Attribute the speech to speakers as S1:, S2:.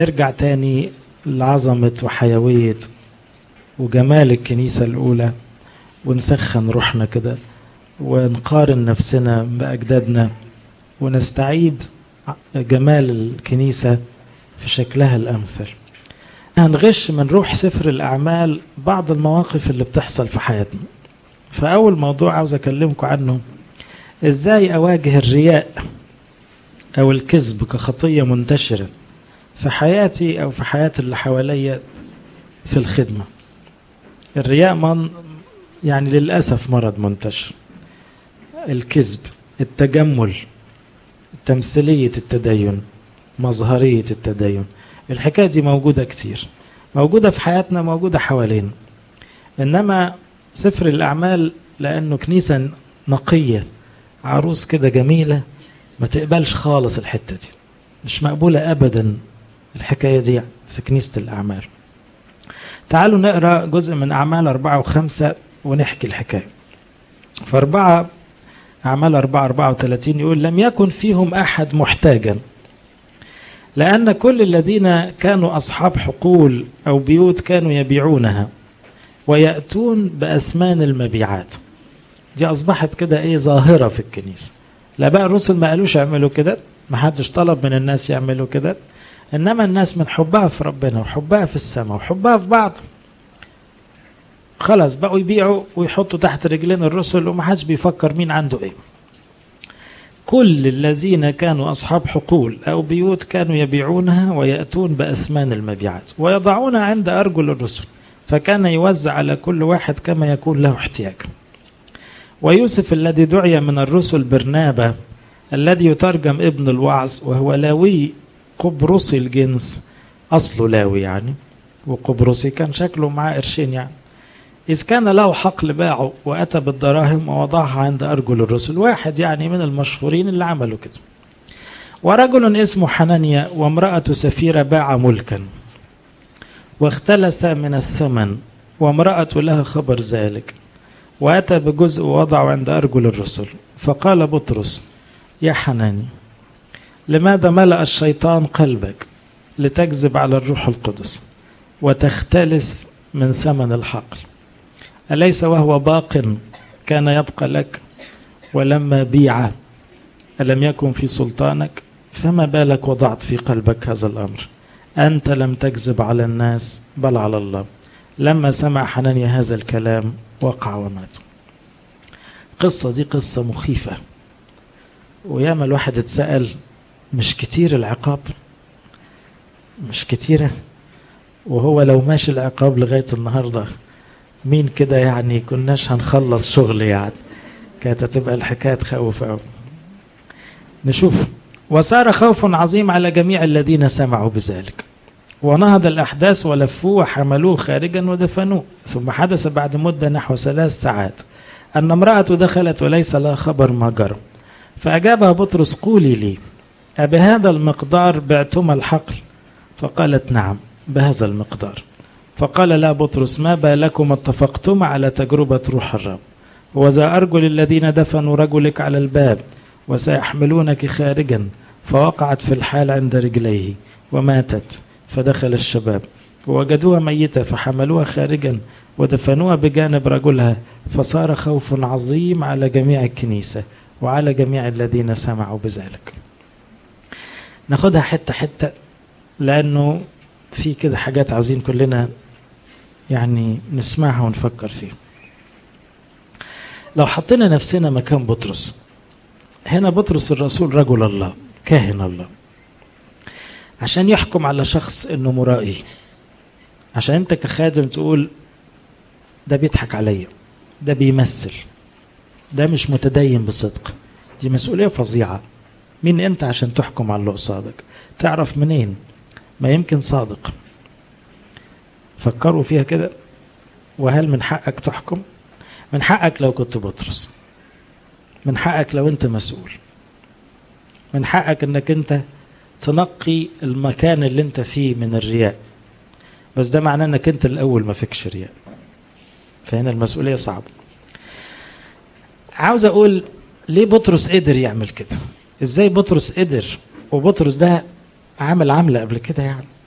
S1: نرجع تاني لعظمة وحيوية وجمال الكنيسة الأولى ونسخن روحنا كده ونقارن نفسنا بأجدادنا ونستعيد جمال الكنيسة في شكلها الأمثل هنغش من روح سفر الأعمال بعض المواقف اللي بتحصل في حياتنا فأول موضوع عاوز أكلمكم عنه إزاي أواجه الرياء أو الكذب كخطية منتشرة في حياتي أو في حياة اللي حواليا في الخدمة الرياء من يعني للأسف مرض منتشر الكذب التجمل تمثيلية التدين مظهرية التدين الحكاية دي موجودة كتير موجودة في حياتنا موجودة حوالينا إنما سفر الأعمال لأنه كنيسة نقية عروس كده جميلة ما تقبلش خالص الحتة دي مش مقبولة أبدا الحكاية دي في كنيسة الأعمال تعالوا نقرأ جزء من أعمال أربعة وخمسة ونحكي الحكاية فأربعة أعمال أربعة أربعة وثلاثين يقول لم يكن فيهم أحد محتاجا لأن كل الذين كانوا أصحاب حقول أو بيوت كانوا يبيعونها ويأتون بأثمان المبيعات دي أصبحت كده إيه ظاهرة في الكنيسة لا بقى الرسل ما قالوش يعملوا كده ما حدش طلب من الناس يعملوا كده إنما الناس من حبها في ربنا وحبها في السماء وحبها في بعض خلاص بقوا يبيعوا ويحطوا تحت رجلين الرسل وما حدش بيفكر مين عنده ايه كل الذين كانوا أصحاب حقول أو بيوت كانوا يبيعونها ويأتون بأثمان المبيعات ويضعونها عند أرجل الرسل فكان يوزع على كل واحد كما يكون له احتياج ويوسف الذي دعي من الرسل برنابة الذي يترجم ابن الوعظ وهو لاوي قبرصي الجنس أصله لاوي يعني وقبرصي كان شكله معاه قرشين يعني إذ كان له حقل باعه وأتى بالدراهم ووضعها عند أرجل الرسل واحد يعني من المشهورين اللي عملوا كده ورجل اسمه حنانيا وامرأة سفيرة باع ملكا واختلس من الثمن وامرأة لها خبر ذلك وأتى بجزء ووضعه عند أرجل الرسل فقال بطرس يا حناني لماذا ملأ الشيطان قلبك لتكذب على الروح القدس وتختلس من ثمن الحقل أليس وهو باق كان يبقى لك ولما بيع ألم يكن في سلطانك فما بالك وضعت في قلبك هذا الأمر أنت لم تكذب على الناس بل على الله لما سمع حنانيا هذا الكلام وقع ومات قصة دي قصة مخيفة وياما الواحد اتسأل مش كتير العقاب مش كتيرة وهو لو ماشي العقاب لغاية النهارده مين كده يعني كناش هنخلص شغل يعني كانت هتبقى الحكايه تخوف قوي نشوف وصار خوف عظيم على جميع الذين سمعوا بذلك ونهض الأحداث ولفوه وحملوه خارجا ودفنوه ثم حدث بعد مدة نحو ثلاث ساعات أن امرأة دخلت وليس لها خبر ما جرى فأجابها بطرس قولي لي أبهذا المقدار بعتما الحقل فقالت نعم بهذا المقدار فقال لا بطرس ما بالكم اتفقتم على تجربة روح الرب وذا أرجل الذين دفنوا رجلك على الباب وسيحملونك خارجا فوقعت في الحال عند رجليه وماتت فدخل الشباب ووجدوها ميتة فحملوها خارجا ودفنوها بجانب رجلها فصار خوف عظيم على جميع الكنيسة وعلى جميع الذين سمعوا بذلك ناخدها حتة حتة لأنه في كده حاجات عاوزين كلنا يعني نسمعها ونفكر فيها لو حطينا نفسنا مكان بطرس هنا بطرس الرسول رجل الله كاهن الله عشان يحكم على شخص انه مرائي عشان انت كخادم تقول ده بيضحك عليا ده بيمثل ده مش متدين بصدق دي مسؤوليه فظيعه مين انت عشان تحكم على اللي قصادك تعرف منين ما يمكن صادق فكروا فيها كده وهل من حقك تحكم من حقك لو كنت بطرس من حقك لو انت مسؤول من حقك انك انت تنقي المكان اللي انت فيه من الرياء بس ده معناه انك انت الاول ما فيكش رياء فهنا المسؤوليه صعبه عاوز اقول ليه بطرس قدر يعمل كده ازاي بطرس قدر وبطرس ده عمل عمله قبل كده يعني